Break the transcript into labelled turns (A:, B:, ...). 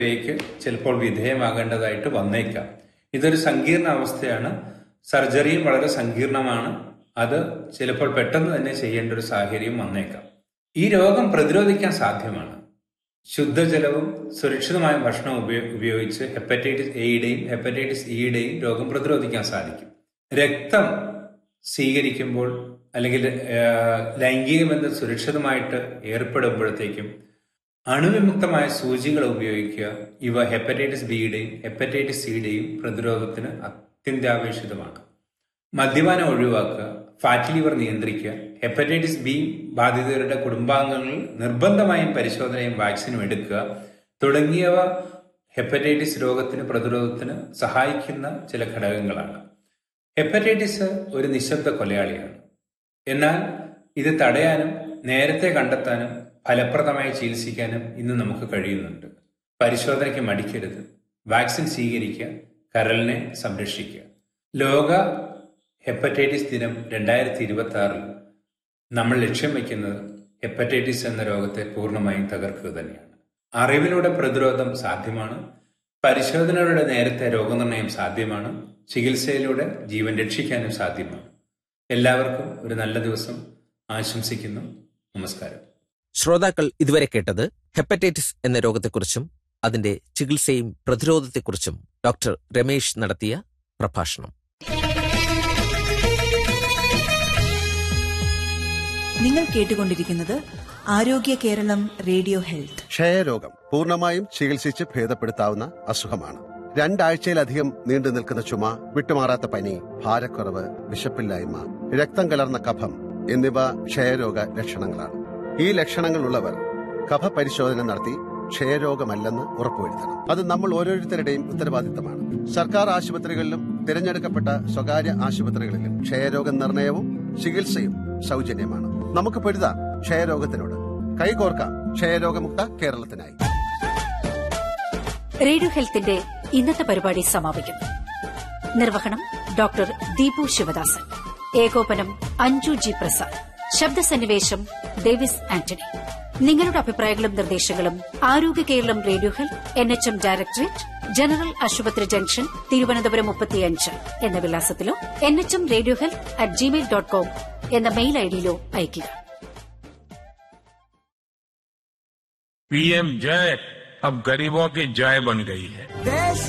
A: ലേക്ക് ചിലപ്പോൾ വിധേയമാകേണ്ടതായിട്ട് വന്നേക്കാം ഇതൊരു സങ്കീർണ അവസ്ഥയാണ് സർജറിയും വളരെ സങ്കീർണമാണ് അത് ചിലപ്പോൾ പെട്ടെന്ന് തന്നെ ചെയ്യേണ്ട ഒരു സാഹചര്യം വന്നേക്കാം ഈ രോഗം പ്രതിരോധിക്കാൻ സാധ്യമാണ് ശുദ്ധജലവും സുരക്ഷിതമായ ഭക്ഷണവും ഉപയോ- ഉപയോഗിച്ച് ഹെപ്പറ്റൈറ്റിസ് എയുടെയും ഹെപ്പറ്റൈറ്റിസ് ഇയുടെയും രോഗം പ്രതിരോധിക്കാൻ സാധിക്കും രക്തം സ്വീകരിക്കുമ്പോൾ അല്ലെങ്കിൽ ആ, ലൈംഗിക ബന്ധം സുരക്ഷിതമായിട്ട് ഏർപ്പെടുമ്പോഴത്തേക്കും അണുവിമുക്തമായ സൂചികൾ ഉപയോഗിക്കുക ഇവ ഹെപ്പറ്റൈറ്റിസ് ബിയുടെയും ഹെപ്പറ്റൈറ്റിസ് സിയുടെയും പ്രതിരോധത്തിന് അത്യന്താപേക്ഷിതമാണ് മദ്യപാനം ഒഴിവാക്കുക ഫാറ്റി ലിവർ നിയന്ത്രിക്കുക ഹെപ്പറ്റൈറ്റിസ് ബി ബാധിതരുടെ കുടുംബാംഗങ്ങളിൽ നിർബന്ധമായും പരിശോധനയും വാക്സിനും എടുക്കുക തുടങ്ങിയവ ഹെപ്പറ്റൈറ്റിസ് രോഗത്തിന് പ്രതിരോധത്തിന് സഹായിക്കുന്ന ചില ഘടകങ്ങളാണ് ഹെപ്പറ്റൈറ്റിസ് ഒരു നിശബ്ദ കൊലയാളിയാണ് എന്നാൽ ഇത് തടയാനും നേരത്തെ കണ്ടെത്താനും ഫലപ്രദമായി ചികിത്സിക്കാനും ഇന്ന് നമുക്ക് കഴിയുന്നുണ്ട് പരിശോധനയ്ക്ക് മടിക്കരുത് വാക്സിൻ സ്വീകരിക്കുക കരളിനെ സംരക്ഷിക്കുക ലോക ഹെപ്പറ്റൈറ്റിസ് ദിനം രണ്ടായിരത്തി ഇരുപത്തി ആറിൽ നമ്മൾ ലക്ഷ്യം വയ്ക്കുന്നത് ഹെപ്പറ്റൈറ്റിസ് എന്ന രോഗത്തെ പൂർണ്ണമായും തകർക്കുക തന്നെയാണ് അറിവിലൂടെ പ്രതിരോധം സാധ്യമാണ് പരിശോധനയുടെ നേരത്തെ രോഗനിർണയം സാധ്യമാണ് ചികിത്സയിലൂടെ ജീവൻ രക്ഷിക്കാനും സാധ്യമാണ് എല്ലാവർക്കും ഒരു നല്ല ദിവസം ആശംസിക്കുന്നു നമസ്കാരം
B: ശ്രോതാക്കൾ ഇതുവരെ കേട്ടത് ഹെപ്പറ്റൈറ്റിസ് എന്ന രോഗത്തെക്കുറിച്ചും അതിന്റെ ചികിത്സയും പ്രതിരോധത്തെക്കുറിച്ചും ഡോക്ടർ രമേശ് നടത്തിയ പ്രഭാഷണം
C: നിങ്ങൾ കേട്ടുകൊണ്ടിരിക്കുന്നത് ആരോഗ്യ കേരളം റേഡിയോ ഹെൽത്ത്
D: ക്ഷയരോഗം പൂർണ്ണമായും ചികിത്സിച്ച് ഭേദപ്പെടുത്താവുന്ന അസുഖമാണ് രണ്ടാഴ്ചയിലധികം നീണ്ടു നിൽക്കുന്ന ചുമ വിട്ടുമാറാത്ത പനി ഭാരക്കുറവ് വിശപ്പില്ലായ്മ രക്തം കലർന്ന കഫം എന്നിവ ക്ഷയരോഗ ലക്ഷണങ്ങളാണ് ഈ ലക്ഷണങ്ങളുള്ളവർ കഫ പരിശോധന നടത്തി ക്ഷയരോഗമല്ലെന്ന് ഉറപ്പുവരുത്തണം അത് നമ്മൾ ഓരോരുത്തരുടെയും ഉത്തരവാദിത്തമാണ് സർക്കാർ ആശുപത്രികളിലും തിരഞ്ഞെടുക്കപ്പെട്ട സ്വകാര്യ ആശുപത്രികളിലും ക്ഷയരോഗ നിർണയവും ചികിത്സയും സൗജന്യമാണ് നമുക്ക് പൊരുതാം ക്ഷയരോഗത്തിനോട് കൈകോർക്കാം ക്ഷയരോഗമുക്ത കേരളത്തിനായി
E: റേഡിയോ ഹെൽത്തിന്റെ ഇന്നത്തെ പരിപാടി സമാപിക്കുന്നു നിർവഹണം ഡോക്ടർ ദീപു ശിവദാസൻ ഏകോപനം അഞ്ജു ജി പ്രസാദ് ശബ്ദസന്നിവേശം ഡേവിസ് ആന്റണി നിങ്ങളുടെ അഭിപ്രായങ്ങളും നിർദ്ദേശങ്ങളും Arogya Keralam radio health N H M directorate general ആശുപത്രി ജംഗ്ഷൻ തിരുവനന്തപുരം മുപ്പത്തിയഞ്ച് എന്ന വിലാസത്തിലോ N H M radio health at Gmail dot com എന്ന മെയിൽ ഐഡിയിലോ അയയ്ക്കുക
F: पीएम जय अब गरीबों की जय बन गई है
G: देश